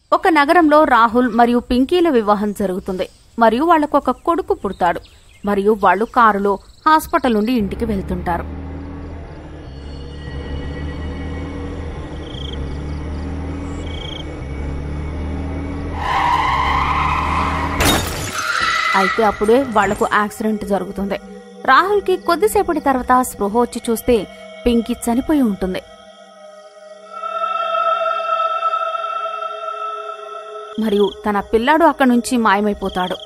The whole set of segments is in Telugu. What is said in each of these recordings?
ఒక నగరంలో రాహుల్ మరియు పింకీల వివాహం జరుగుతుంది మరియు వాళ్లకు ఒక కొడుకు పుడతాడు మరియు వాళ్ళు కారులో హాస్పిటల్ నుండి ఇంటికి వెళ్తుంటారు అయితే అప్పుడే వాళ్లకు యాక్సిడెంట్ జరుగుతుంది రాహుల్కి కొద్దిసేపటి తర్వాత స్పృహ వచ్చి చూస్తే పింకీ చనిపోయి ఉంటుంది మరియు తన పిల్లాడు అక్కడి నుంచి మాయమైపోతాడు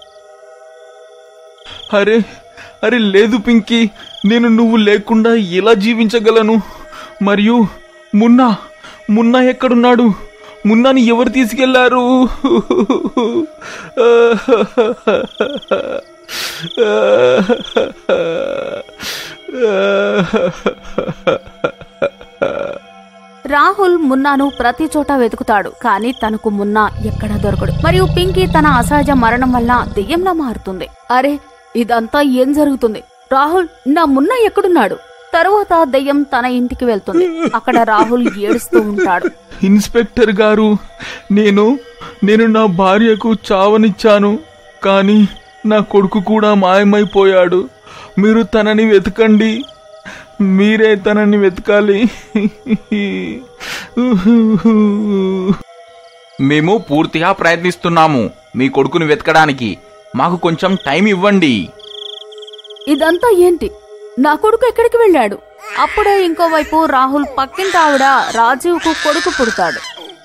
అరే అరే లేదు పింకీ నేను నువ్వు లేకుండా ఎలా జీవించగలను మరియు మున్నా మున్నా ఎక్కడున్నాడు మున్నాని ఎవరు తీసుకెళ్లారు రాహుల్ మున్నాను ప్రతి చోట వెతుకుతాడు కానీ తనకు మున్నా ఎక్కడా దొరకడు మరియు పింకీ తన అసహజ మరణం వల్ల దెయ్యంలా మారుతుంది అరే ఇదంతా ఏం జరుగుతుంది రాహుల్ నా మున్నా ఎక్కడున్నాడు తరువాత దెయ్యం తన ఇంటికి వెళ్తుంది అక్కడ రాహుల్ ఏడుస్తూ ఉంటాడు ఇన్స్పెక్టర్ గారు నేను నేను నా భార్యకు చావనిచ్చాను కానీ నా కొడుకు కూడా మాయమైపోయాడు మీరు తనని వెతకండి మీరే తనని వెతకాలి మేము పూర్తిగా ప్రయత్నిస్తున్నాము మీ కొడుకుని వెతకడానికి మాకు కొంచెం టైం ఇవ్వండి ఇదంతా ఏంటి నా కొడుకు ఎక్కడికి వెళ్ళాడు అప్పుడే ఇంకోవైపు రాహుల్ పక్కింటి ఆవిడ రాజీవ్కు కొడుకు పుడతాడు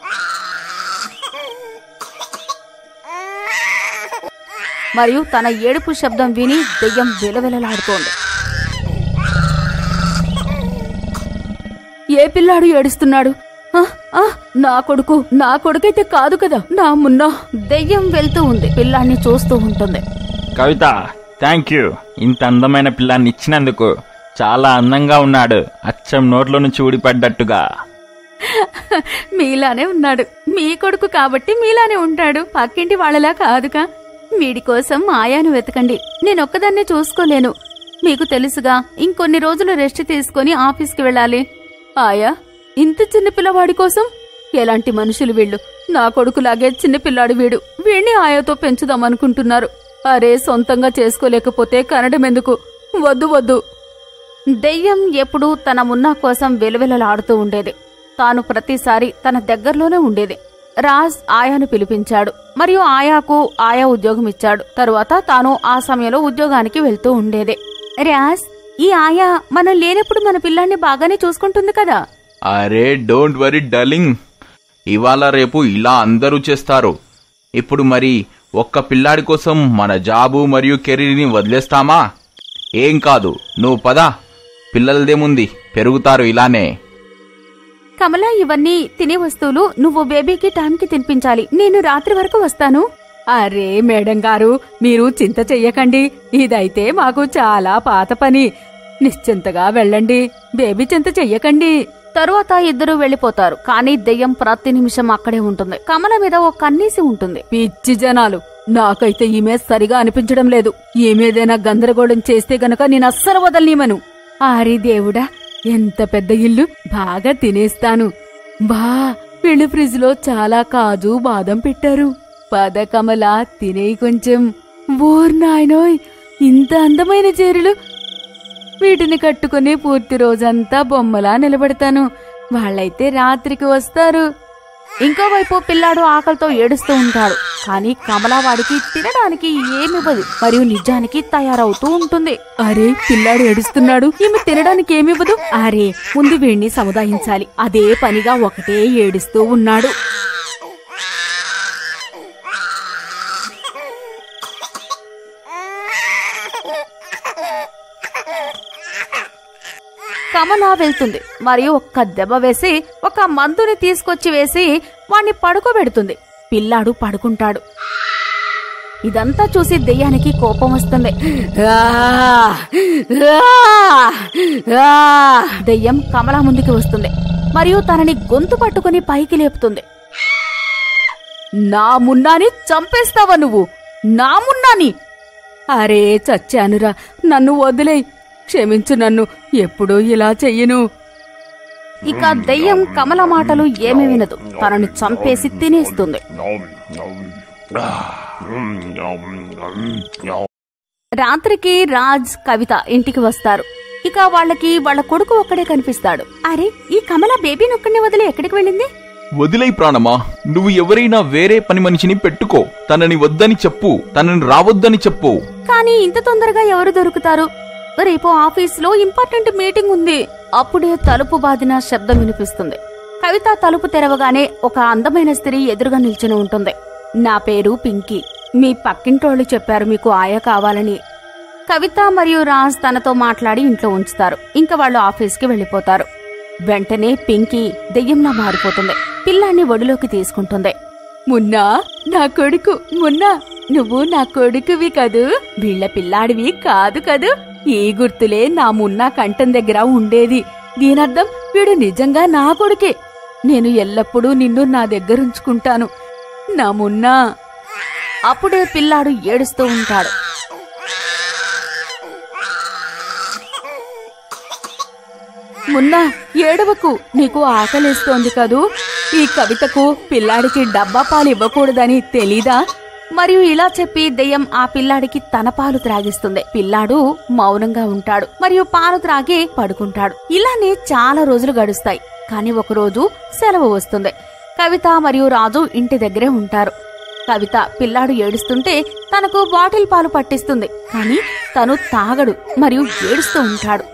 మరియు తన ఏడుపు శబ్దం విని దెయ్యం విలవిలలాడుతోంది ఏ పిల్లాడు ఏడుస్తున్నాడు ఆ, ఆ, నా కొడుకు నా కొడుకైతే కాదు కదా నా మున్నా దెయ్యం వెళ్తూ ఉంది పిల్లాన్ని చూస్తూ ఉంటుంది కవిత థ్యాంక్ యూ ఇంత అందమైన పిల్లాన్ని ఇచ్చినందుకు చాలా అందంగా ఉన్నాడు అచ్చం నోట్లో నుంచి ఊడిపడ్డట్టుగా మీలానే ఉన్నాడు మీ కొడుకు కాబట్టి మీలానే ఉంటాడు పక్కింటి వాళ్ళలా కాదుగా వీడి కోసం ఆయాను వెతకండి నేనొక్కదాన్నే చూసుకోలేను మీకు తెలుసుగా ఇంకొన్ని రోజులు రెస్ట్ తీసుకొని ఆఫీస్కి వెళ్ళాలి ఆయా ఇంత చిన్న పిల్లవాడి కోసం ఎలాంటి మనుషులు వీళ్ళు నా కొడుకులాగే చిన్న పిల్లాడు వీడు వీణ్ణి ఆయాతో పెంచుదామనుకుంటున్నారు అరే సొంతంగా చేసుకోలేకపోతే కనడం ఎందుకు వద్దు వద్దు దెయ్యం ఎప్పుడూ తన మున్నా కోసం వెలువెలలాడుతూ ఉండేది తాను ప్రతిసారి తన దగ్గరలోనే ఉండేది రాజ్ ఆయాను పిలిపించాడు మరియు ఆయాకు ఆయా ఉద్యోగం ఇచ్చాడు తరువాత తాను ఆ సమయంలో ఉద్యోగానికి వెళ్తూ ఉండేది రాజ్ ఈ ఆయా మనం లేనప్పుడు మన పిల్లాన్ని బాగానే చూసుకుంటుంది కదా అరే డోంట్ వరీ డర్లింగ్ ఇవాళ రేపు ఇలా అందరూ చేస్తారు ఇప్పుడు మరి ఒక్క పిల్లాడి కోసం మన జాబు మరియు కెరీర్ని వదిలేస్తామా ఏం కాదు నువ్వు పద పిల్లలదేముంది పెరుగుతారు ఇలానే కమలా ఇవన్నీ తినే వస్తువులు నువ్వు బేబీకి టైంకి తినిపించాలి నేను రాత్రి వరకు వస్తాను అరే మేడం గారు మీరు చింత చెయ్యకండి ఇదైతే మాకు చాలా పాత పని నిశ్చింతగా వెళ్ళండి బేబీ చింత చెయ్యకండి తరువాత ఇద్దరూ వెళ్లిపోతారు కానీ దెయ్యం ప్రతి నిమిషం అక్కడే ఉంటుంది కమల మీద ఒక కన్నీసి ఉంటుంది పిచ్చి జనాలు నాకైతే ఈమె సరిగా అనిపించడం లేదు ఈమెదేనా గందరగోళం చేస్తే గనక నేను అస్సలు వదలనీమను ఆరి దేవుడా ఎంత పెద్ద ఇల్లు బాగా తినేస్తాను బా వీళ్ళు ఫ్రిడ్జ్ లో చాలా కాజు బాదం పెట్టారు పద కమల తినేయి కొంచెం ఓర్ నాయనోయ్ ఇంత అందమైన చీరలు వీటిని కట్టుకుని పూర్తి రోజంతా బొమ్మలా నిలబడతాను వాళ్ళైతే రాత్రికి వస్తారు ఇంకోవైపు పిల్లాడు ఆకలితో ఏడుస్తూ ఉంటాడు కానీ కమలా వాడికి తినడానికి ఏమివ్వదు మరియు నిజానికి తయారవుతూ ఉంటుంది అరే పిల్లాడు ఏడుస్తున్నాడు ఈమె తినడానికి ఏమివ్వదు అరే ముందు వీణ్ణి సముదాయించాలి అదే పనిగా ఒకటే ఏడుస్తూ ఉన్నాడు కమల వెళ్తుంది మరియు ఒక్క దెబ్బ వేసి ఒక మందుని తీసుకొచ్చి వేసి వాణ్ణి పడుకోబెడుతుంది పిల్లాడు పడుకుంటాడు ఇదంతా చూసి దెయ్యానికి కోపం వస్తుంది ఆ! ఆ! ఆ! దెయ్యం కమల ముందుకి వస్తుంది మరియు తనని గొంతు పట్టుకుని పైకి లేపుతుంది నా మున్నాని చంపేస్తావా నువ్వు నా మున్నాని అరే చచ్చానురా నన్ను వదిలేయ్ క్షమించు నన్ను ఎప్పుడూ ఇలా చెయ్యను ఇక దెయ్యం కమల మాటలు ఏమీ వినదు తనని చంపేసి తినేస్తుంది రాత్రికి రాజ్ కవిత ఇంటికి వస్తారు ఇక వాళ్ళకి వాళ్ళ కొడుకు ఒక్కడే కనిపిస్తాడు అరే ఈ కమల బేబీని ఒక్కడిని వదిలి ఎక్కడికి వెళ్ళింది వదిలై ప్రాణమా నువ్వు ఎవరైనా వేరే పని మనిషిని పెట్టుకో తనని వద్దని చెప్పు తనని రావద్దని చెప్పు కానీ ఇంత తొందరగా ఎవరు దొరుకుతారు రేపు ఆఫీస్లో ఇంపార్టెంట్ మీటింగ్ ఉంది అప్పుడే తలుపు బాదిన శబ్దం వినిపిస్తుంది కవిత తలుపు తెరవగానే ఒక అందమైన స్త్రీ ఎదురుగా నిల్చుని ఉంటుంది నా పేరు పింకీ మీ పక్కింటోళ్ళు చెప్పారు మీకు ఆయా కావాలని కవిత మరియు రాజ్ తనతో మాట్లాడి ఇంట్లో ఉంచుతారు ఇంకా వాళ్ళు ఆఫీస్కి వెళ్ళిపోతారు వెంటనే పింకీ దెయ్యంలా మారిపోతుంది పిల్లాన్ని ఒడిలోకి తీసుకుంటుంది మున్నా నా కొడుకు మున్నా నువ్వు నా కొడుకువి కదూ వీళ్ళ పిల్లాడివి కాదు కదూ ఈ గుర్తులే నా మున్నా కంఠం దగ్గర ఉండేది దీనర్థం వీడు నిజంగా నా కొడుకే నేను ఎల్లప్పుడూ నిన్ను నా దగ్గరుంచుకుంటాను నా మున్నా అప్పుడే పిల్లాడు ఏడుస్తూ ఉంటాడు మున్నా ఏడవకు నీకు ఆకలేస్తోంది కదూ ఈ కవితకు పిల్లాడికి డబ్బా పాలు ఇవ్వకూడదని తెలీదా మరియు ఇలా చెప్పి దెయ్యం ఆ పిల్లాడికి తన పాలు త్రాగిస్తుంది పిల్లాడు మౌనంగా ఉంటాడు మరియు పాలు త్రాగి పడుకుంటాడు ఇలానే చాలా రోజులు గడుస్తాయి కానీ ఒకరోజు సెలవు వస్తుంది కవిత మరియు రాజు ఇంటి దగ్గరే ఉంటారు కవిత పిల్లాడు ఏడుస్తుంటే తనకు బాటిల్ పాలు పట్టిస్తుంది కానీ తను తాగడు మరియు ఏడుస్తూ ఉంటాడు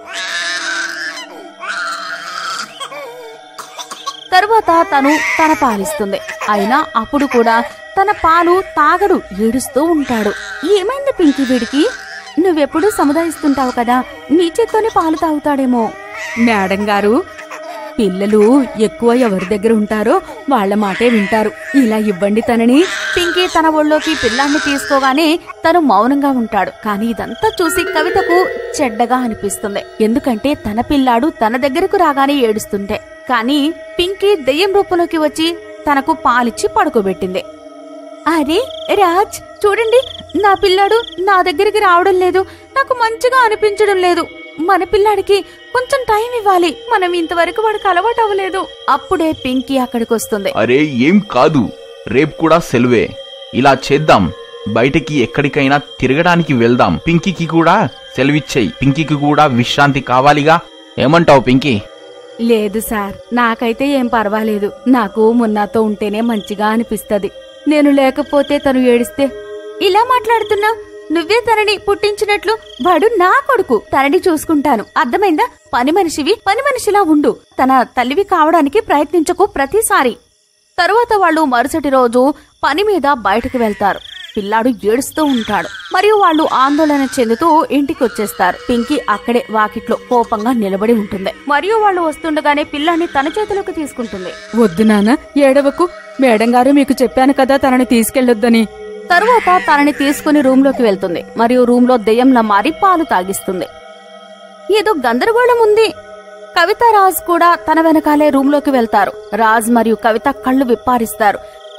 తరువాత తను తన పాలిస్తుంది అయినా అప్పుడు కూడా తన పాలు తాగడు ఏడుస్తూ ఉంటాడు ఏమైంది పింకీ వీడికి నువ్వెప్పుడు సముదాయిస్తుంటావు కదా నీ చేత్తోనే పాలు తాగుతాడేమో మేడం గారు పిల్లలు ఎక్కువ ఎవరి దగ్గర ఉంటారో వాళ్ళ మాటే వింటారు ఇలా ఇవ్వండి తనని పింకీ తన ఒళ్ళోకి పిల్లాన్ని తీసుకోగానే తను మౌనంగా ఉంటాడు కానీ ఇదంతా చూసి కవితకు చెడ్డగా అనిపిస్తుంది ఎందుకంటే తన పిల్లాడు తన దగ్గరకు రాగానే ఏడుస్తుంటే కానీ పింకీ దెయ్యం రూపంలోకి వచ్చి తనకు పాలిచ్చి పడుకోబెట్టింది అరే రాజ్ చూడండి నా పిల్లాడు నా దగ్గరికి రావడం లేదు నాకు మంచిగా అనిపించడం లేదు మన పిల్లాడికి కొంచెం టైం ఇవ్వాలి మనం ఇంతవరకు వాడికి అలవాటు అవ్వలేదు అప్పుడే పింకీ అక్కడికి వస్తుంది అరే ఏం కాదు రేపు కూడా సెలవే ఇలా చేద్దాం బయటికి ఎక్కడికైనా తిరగడానికి వెళ్దాం పింకీకి కూడా సెలవిచ్చేయి పింకీకి కూడా విశ్రాంతి కావాలిగా ఏమంటావు పింకీ లేదు సార్ నాకైతే ఏం పర్వాలేదు నాకు మున్నాతో ఉంటేనే మంచిగా అనిపిస్తది నేను లేకపోతే తను ఏడిస్తే ఇలా మాట్లాడుతున్నావు నువ్వే తనని పుట్టించినట్లు వాడు నా కొడుకు తనని చూసుకుంటాను అర్థమైందా పని మనిషివి పని మనిషిలా ఉండు తన తల్లివి కావడానికి ప్రయత్నించకు ప్రతిసారి తరువాత వాళ్ళు మరుసటి రోజు పని మీద బయటకు వెళ్తారు పిల్లాడు ఏడుస్తూ ఉంటాడు మరియు వాళ్ళు ఆందోళన చెందుతూ ఇంటికి వచ్చేస్తారు పింకీ అక్కడే వాకిట్లో కోపంగా నిలబడి ఉంటుంది మరియు వాళ్ళు వస్తుండగానే పిల్లాన్ని తన చేతిలోకి తీసుకుంటుంది వద్దు నాన్న ఏడవకు మేడం గారు మీకు చెప్పాను కదా తనని తీసుకెళ్లొద్దని తరువాత తనని తీసుకుని రూమ్ లోకి వెళ్తుంది మరియు రూమ్ లో దెయ్యంలా మారి పాలు తాగిస్తుంది ఏదో గందరగోళం ఉంది కవిత రాజ్ కూడా తన వెనకాలే రూమ్ లోకి వెళ్తారు రాజ్ మరియు కవిత కళ్ళు విప్పారిస్తారు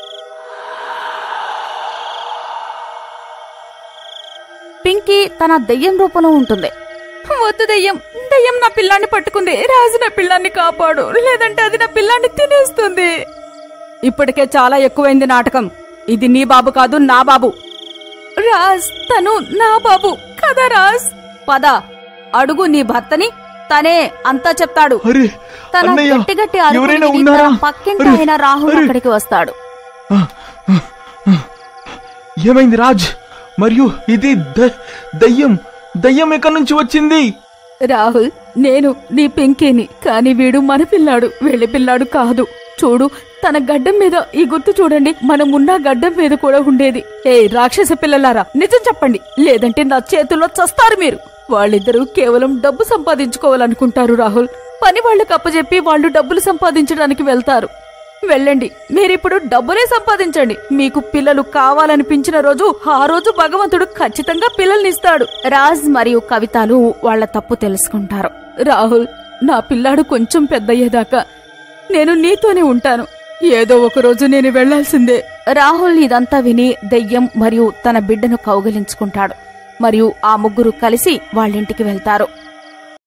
పింకీ తన దెయ్యం రూపంలో ఉంటుంది వద్దు దెయ్యం దెయ్యం నా పిల్లాన్ని పట్టుకుంది రాజు నా పిల్లాన్ని కాపాడు లేదంటే అది నా పిల్లాన్ని తినేస్తుంది ఇప్పటికే చాలా ఎక్కువైంది నాటకం ఇది నీ బాబు కాదు నా బాబు రాజ్ తను నా బాబు కదా రాజ్ పద అడుగు నీ భర్తని తనే అంతా చెప్తాడు అరే తన అన్నయ్య గట్టి గట్టి ఎవరైనా అరుపులు విని ఉన్నారా తన పక్కింటి అరే, అయిన రాహుల్ అరే. అక్కడికి వస్తాడు ఏమైంది రాజ్ మరియు ఇది ద- దయ్యం దయ్యం ఎక్కడి నుంచి వచ్చింది రాహుల్ నేను నీ పెంకేని కాని వీడు మన పిల్లాడు వెళ్ళి పిల్లాడు కాదు చూడు తన గడ్డం మీద ఈ గుర్తు చూడండి మనమున్న గడ్డం మీద కూడా ఉండేది ఏ రాక్షస పిల్లలారా నిజం చెప్పండి లేదంటే నా చేతుల్లో చస్తారు మీరు వాళ్ళిద్దరూ కేవలం డబ్బు సంపాదించుకోవాలనుకుంటారు రాహుల్ పని వాళ్ళకి అప్పచెప్పి వాళ్ళు డబ్బులు సంపాదించడానికి వెళ్తారు వెళ్ళండి మీరిప్పుడు డబ్బులే సంపాదించండి మీకు పిల్లలు కావాలనిపించిన రోజు ఆ రోజు భగవంతుడు ఖచ్చితంగా పిల్లల్నిస్తాడు రాజ్ మరియు కవితలు వాళ్ళ తప్పు తెలుసుకుంటారు రాహుల్ నా పిల్లాడు కొంచెం పెద్దయ్యేదాకా నేను నీతోనే ఉంటాను ఏదో ఒక రోజు నేను వెళ్లాల్సిందే రాహుల్ ఇదంతా విని దెయ్యం మరియు తన బిడ్డను కౌగిలించుకుంటాడు మరియు ఆ ముగ్గురు కలిసి వాళ్ళింటికి వెళ్తారు